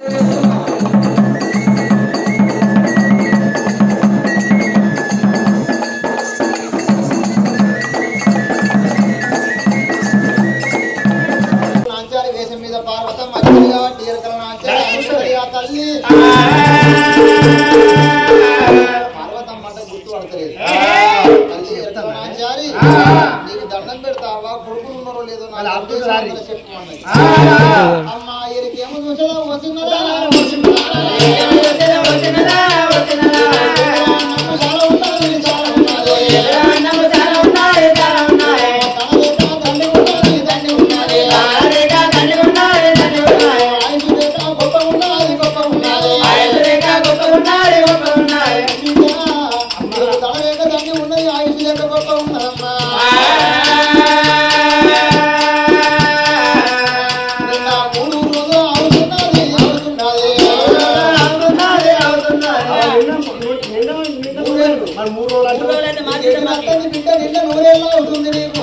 నాంచారి వేషం మీద పార్వతం అచ్చిగా తీరకల నాంచారి అనుసరి ఆ తల్లి పార్వతం మాట గుర్తు పడతలేదు తల్లి ఎరకల నాంచారి నీకు దండం పెడతావా కొడుకులు ఉన్నారో లేదో నాకు అర్థం చెప్పమన్నది అమ్మ ఎరికేమో చూసాడా వసిన్నదా నన్ను చాలా ఉన్నది చాలా ఉన్నది తనలేక దండి ఉన్నది దండి ఉన్నది ఆయుష్ లేక గొప్ప ఉన్నది గొప్ప ఉన్నది నీకు తల లేక దండి ఉన్నది ఆయుష్ లేక గొప్ప ఉన్నదమ్మా నిన్న మూడు రోజులు అవుతున్నది అవుతున్నది మరి మూడు రోజులు అంటే నీకు నచ్చని బిడ్డ నిన్న నూరేళ్ళు అవుతుంది నీకు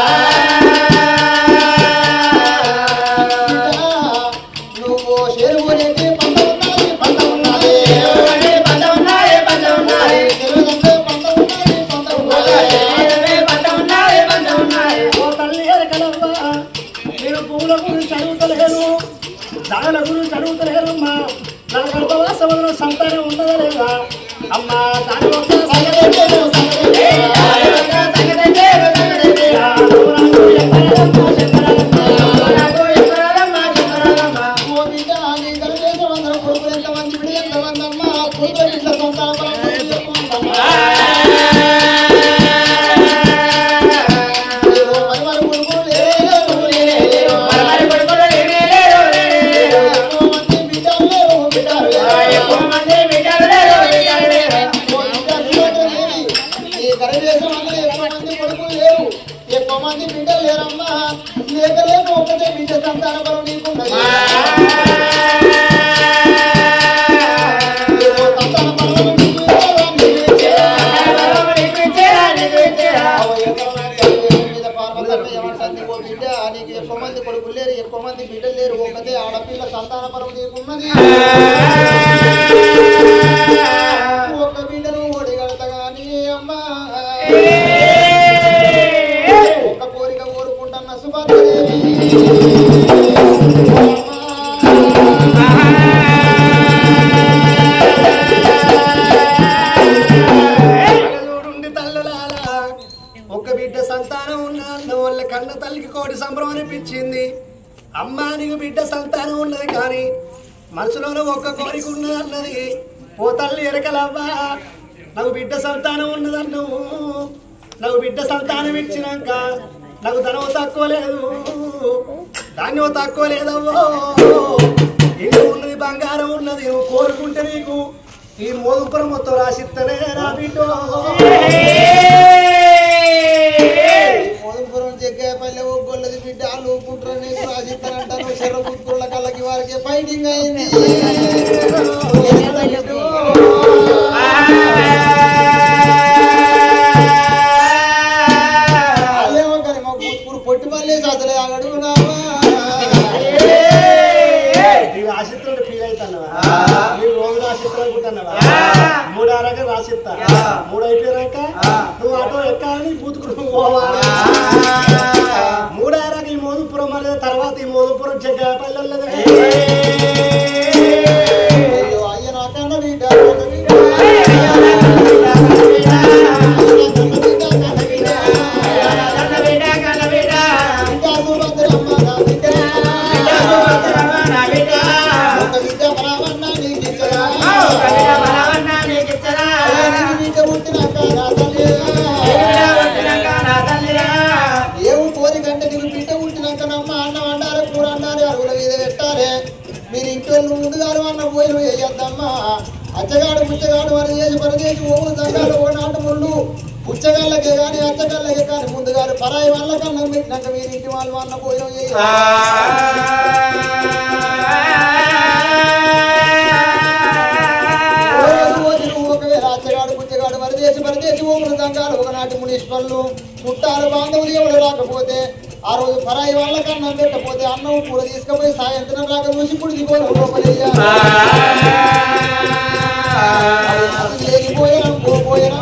బిడ్డ, నువ్వు చేరుకునేటి పంట ఉన్నది పంట ఉన్నది తెలియదంటే పంట ఉన్నది పంట ఉన్నది ఓ తల్లి ఎరకలవ్వా నేను పూల గురించి అడుగుతలేను దాల గురించి అడుగుతలేనమ్మా నా గర్భవాసంలో సంతానం ఉన్నదా లేదా అమ్మా దాని ఒక్క సంగతి లేదు, సంగతి లేదు. ఆ, నువ్వు నాకు ఎక్కడమ్మా, చెప్పరాదమ్మా. ఓ బిడ్డ, నీ గర్భదేశం అందరూ కొడుకులు ఎంతమంది, బిడ్డలు ఎంతమంది అమ్మా? కొడుకుల బిడ్డ సంతాన పరంపర ఎక్కువందమ్మా. నీకు మరి మరి కొడుకులు లేరు, లేరు. ఎక్కువ మంది బిడ్డలు లేరు, బిడ్డలు లేరు. ఓ బిడ్డ, శ్రీమంతులేవి. ఈ గర్భదేశం అందరూ ఎక్కువ మంది కొడుకులు లేరు ఎక్కువ మంది బిడ్డలు లేరమ్మా లేక లేక ఒకటే బిడ్డ సంతాన బలం నీకున్నది నీకు సంతాన బలం నీకు ఇచ్చేదా? నీకు ఇచ్చేదా? అవ్వ ఎకరమైన గర్భదేశం మీద పార్వతమ్మ ఏమంటుంది? ఓ బిడ్డ నీకు ఎక్కువ మంది కొడుకులు లేరు ఎక్కువ మంది బిడ్డలు లేరు ఒకటే ఆడపిల్ల సంతాన బలం నీకున్నది ఒక్క బిడ్డను ఓడిగడత గాని అమ్మా ఒక్క కోరిక కోరుకుంటున్న సుభద్రదేవి చూడుండి తల్లులారా ఒక బిడ్డ సంతానం ఉన్న వాళ్ళ కన్న తల్లికి కోటి సంబరం అనిపించింది అమ్మా నీకు బిడ్డ సంతానం ఉన్నది కానీ మనసులోనే ఒక్క కోరిక ఉన్నది అన్నది ఓ తల్లి ఎరకలవ్వా నాకు బిడ్డ సంతానం ఉన్నదన్నావు నాకు బిడ్డ సంతానం ఇచ్చినాక నాకు ధనం తక్కువ లేదు ధాన్యం తక్కువ లేదవ్వో ఇల్లు ఉన్నది బంగారం ఉన్నది నువ్వు కోరుకుంటే నీకు ఈ మోదుపురం మొత్తం రాసిత్తనే నా బిడ్డో మోదంపురం జగ్గపల్లి ఒగ్గొల్లది బిడ్డ లూపుంటారు నీకు రాసిస్తానంటాను చెర్ర పుత్రుల కళ్ళకి వారికి ఫైటింగ్ అయింది అదేమో కానీ మా పుత్రుడు పొట్టి పల్లె అసలే అడుగునావా నీవు ఆశిస్తుంటే ఫీల్ అవుతున్నావా నీవు రోజు రాసిస్తా అనుకుంటున్నావా మూడు ఆరాక రాసిస్తా మూడు అయిపోయాక నువ్వు ఆటో ఎక్కాలని బూతుకుడు పోవాలి మూడు ఆరాక ఈ మోదుపురం అనేది తర్వాత ఈ మోదుపురం జగ్గపల్లి అయ్యో అయ్య నాకన్న బిడ్డ కన్న బిడ్డ కన్న బిడ్డ బిడ్డ సుభద్రమ్మ నా బిడ్డ ఒక బిడ్డ బలవన్న నీకు ఇచ్చరా నీకు బిడ్డ పుట్టినాక నా తల్లి ఏం కోరికంటే నీకు బిడ్డ పుట్టినాకనమ్మ అన్నం అంటారు కూర అంటారు అరుగుల మీద పెట్టారే మీరు ఇంట్లో ముందుగారు అన్న పోయి వేయద్దమ్మా అచ్చగాడు పుచ్చగాడు మరి చేసి మరి చేసి ఓము తగ్గాడు ఓ నాటు ముళ్ళు పుచ్చగాళ్ళకే కానీ అచ్చగాళ్ళకే కానీ ముందుగారు పరాయి వాళ్ళకి అన్నం పెట్టినాక మీరు ఇంటి వాళ్ళు అన్న పోయి ఒకవేళ అచ్చగాడు పుచ్చగాడు మరి చేసి మరి చేసి ఓములు తంగాడు ఒకనాటి మునీశ్వర్లు చుట్టాలు బాంధవులు ఎవరు రాకపోతే ఆ రోజు పరాయి వాళ్ళకి అన్నం పెట్టకపోతే అన్నం కూర తీసుకుపోయి సాయంత్రం రాక చూసి ఇప్పుడు దిగోరు లోపలయ్యా లేకపోయినా పోయినా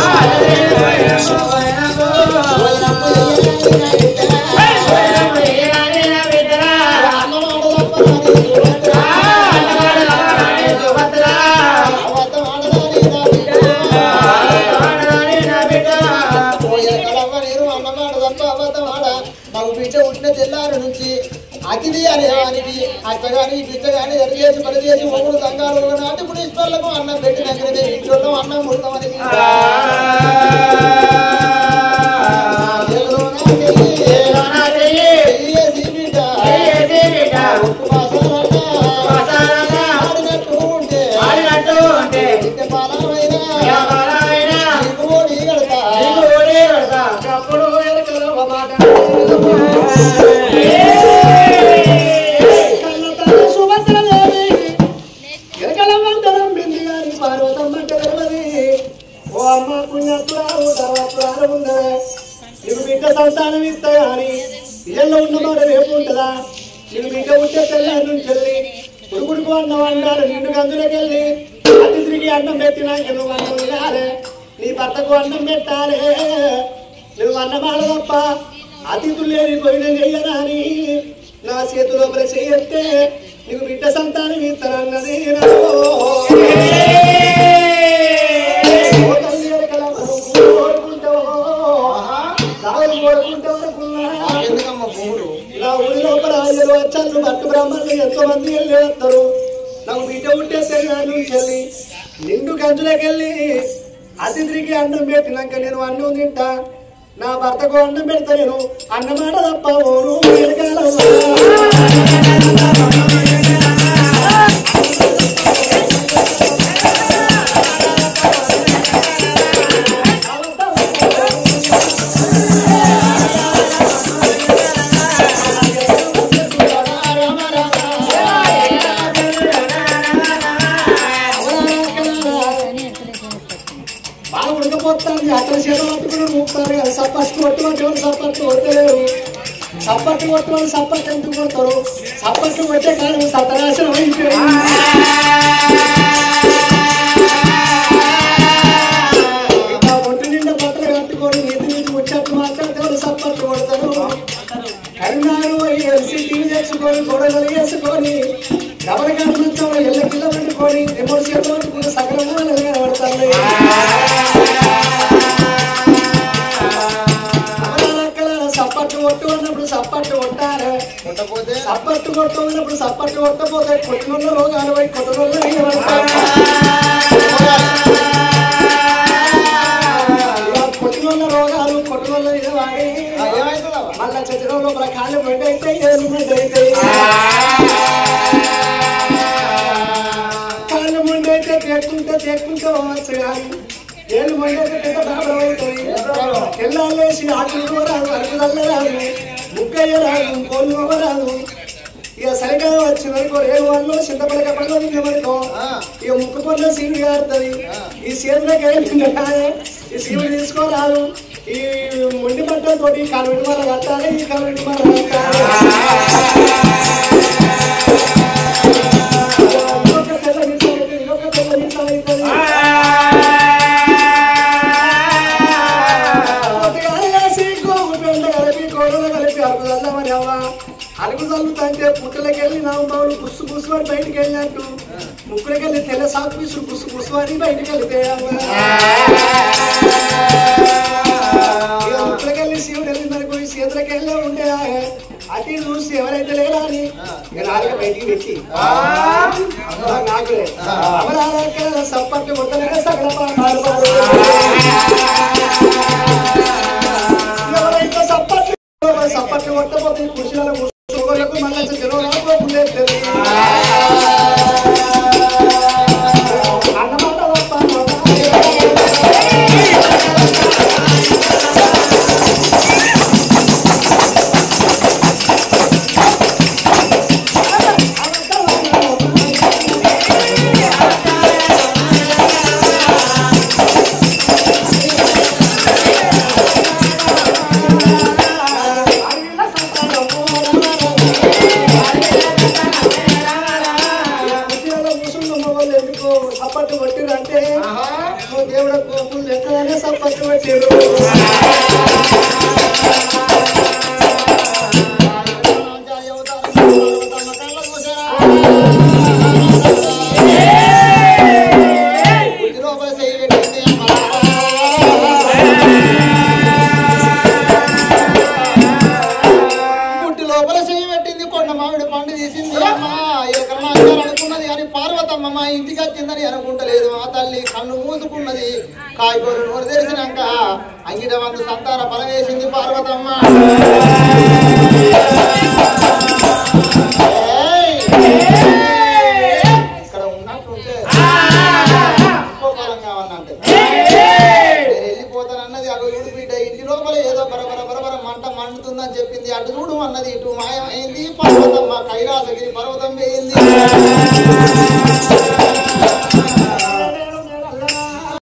నాకు బిడ్డ పుట్టిన తెల్లారి నుంచి అతిథి అనే వానికి అచ్చగాని బిచ్చగాని ఎర్ర చేసి పని చేసి ఒకడు సంఘాలు నాటి పుణీశ్వర్లకు అన్నం పెట్టినాక ఇంట్లో అన్నం ముడతామని అప్పుడు ఎరకల ఒక మాట కన్నతల్లి సుభద్రదేవి ఎరకల మండలం బింది గారి పార్వతమ్మ తెలియదు ఓ అమ్మ పుణ్యత్రావు తర్వాత ఉన్నదే నీకు బిడ్డ సంతానం ఇస్తా కానీ ఇళ్ళలో ఉన్నమాట రేపు ఉంటుందా నీకు బిడ్డ ఉంటే తెల్లారి నుంచి వెళ్ళి ఉడుకుడుకు అన్నం అన్నారు నిండు గందులోకి వెళ్ళి అతిథికి అన్నం పెట్టినాక నువ్వు అన్నం తినాలి నీ భర్తకు అన్నం పెట్టాలి నువ్వు అన్నమాట తప్ప అతిథులు లేని పోయిన చెయ్యరా అని నా చేతిలో చెయ్యస్తే నీకు బిడ్డ సంతానం ఇస్తానన్నది ఎందుకమ్మ భూములు నా ఊరి లోపల ఐదు వచ్చాను భట్టు బ్రాహ్మణులు ఎంతో మంది వెళ్ళి వస్తారు నాకు బిడ్డ ఉంటే తెలియదు నుంచి వెళ్ళి నిండు గంజులోకి వెళ్ళి అతిథికి అన్నం పెట్టినాక నేను అన్నం తింటా నా భర్తకు అన్నం పెడతా నేను అన్నమాట తప్ప ఓరు వెనకాల బాగా ఉడకపోతుంది అక్కడ చేత పట్టుకుని ఊపుతారు కదా సప్పట్టు కొట్టుకుంటే ఎవరు సప్పట్టు కొట్టలేరు సప్పట్టు కొట్టుకొని సప్పట్టు ఎందుకు కొడతారు సప్పట్టు కొట్టే కాలం సతనాశనం అయిపోయింది ఇంకా ఒంటి నిండా బట్టలు కట్టుకొని నీతి నీతి ముచ్చట్లు మాట్లాడతారు సప్పట్టు కొడతారు కరుణాలు వేసి టీవీ తెచ్చుకొని గొడవలు వేసుకొని ఎవరి కనుక ఎల్ల కిల్ల పెట్టుకొని రిమోట్ చేతిలో పట్టుకుని సకలంగా నిలబడతారు సప్పట్టు కొట్టు ఉన్నప్పుడు సప్పట్టు కొట్టారు ఉండకపోతే సప్పట్టు కొట్టు ఉన్నప్పుడు సప్పట్టు కొట్టపోతే కొట్టుకున్న రోగాలు పోయి కొట్టుకున్న కొట్టుకున్న రోగాలు కొట్టుకున్న ఇది వాడి ఏమైతుందమ్మా మళ్ళా చచ్చిన లోపల కాళ్ళు బండి అయితే ఏళ్ళు బండి అయితే కాళ్ళు ముందు అయితే తేక్కుంటే తేక్కుంటే పోవచ్చు కానీ ఏళ్ళు ముందు అయితే పెద్ద ప్రాబ్లం అవుతుంది తెల్లాలేసి ఆటలు రాదు అడుగుదల్ల రాదు ముక్కయ్య రాదు కోళ్ళు రాదు ఇక సరిగా వచ్చి వరకు రేగు వాళ్ళు చింతపడక పడవ తిన్నమనుకో ఇక ముక్కు పొల్ల సీడు కారుతుంది ఈ సీదులోకి వెళ్ళి ఈ సీడు తీసుకోరాదు ఈ ముండి బట్టలతోటి కాలువెంటి మర కట్టాలి ఈ కాలువెంటి మర కట్టాలి ఇదొక తెల్ల నిజం అయితే ఇదొక తెల్ల నిజం అవుతుంది. పొద్దుగాలేసి గోగు పెండ కలిపి కోడలు కలిపి అరుగుదల్దామని అవ్వ అలుగు చల్లుతంటే పుట్టలకి వెళ్ళి నవంబాబులు కుస్సు కుస్సు అని బయటికి వెళ్ళినట్టు ముక్కులకి వెళ్ళి తెల్ల సాకు పీసులు కుస్సు కుస్సు అని బయటికి వెళ్తే ముక్కులకి వెళ్ళి శివుడు వెళ్ళిందనుకో ఈ చేతులకి వెళ్ళి ఉండే అతి చూసి ఎవరైతే లేరా అని ఇక నాలుగు బయటికి పెట్టి నాకులే అమరాల సప్పట్లు కొట్టలే సకల పాపాలు ఎవరైతే సప్పట్లు సప్పట్లు కొట్టబోతే పురుషుల ముసుగులకు మళ్ళీ జనం ఉండేది అన్నమాట తప్ప సప్పట్టు కొట్టిరంటే ఆహా. ఓ దేవుడ కోపులు లెక్కలనే సప్పట్టు కొట్టిరు గుడ్డి లోపల చెయ్యి పెట్టింది కొండ మామిడి పండు తీసింది అమ్మా ఎకరణాలు అనుకున్నది అని పార్వతమ్మ మా ఇంటికి వచ్చిందని అనుకుంటలేదు మా తల్లి కన్ను మూసుకున్నది కాయగూరు నోరు తెరిచినాక అంగిట వంద సంతాన బలం వేసింది పార్వతమ్మ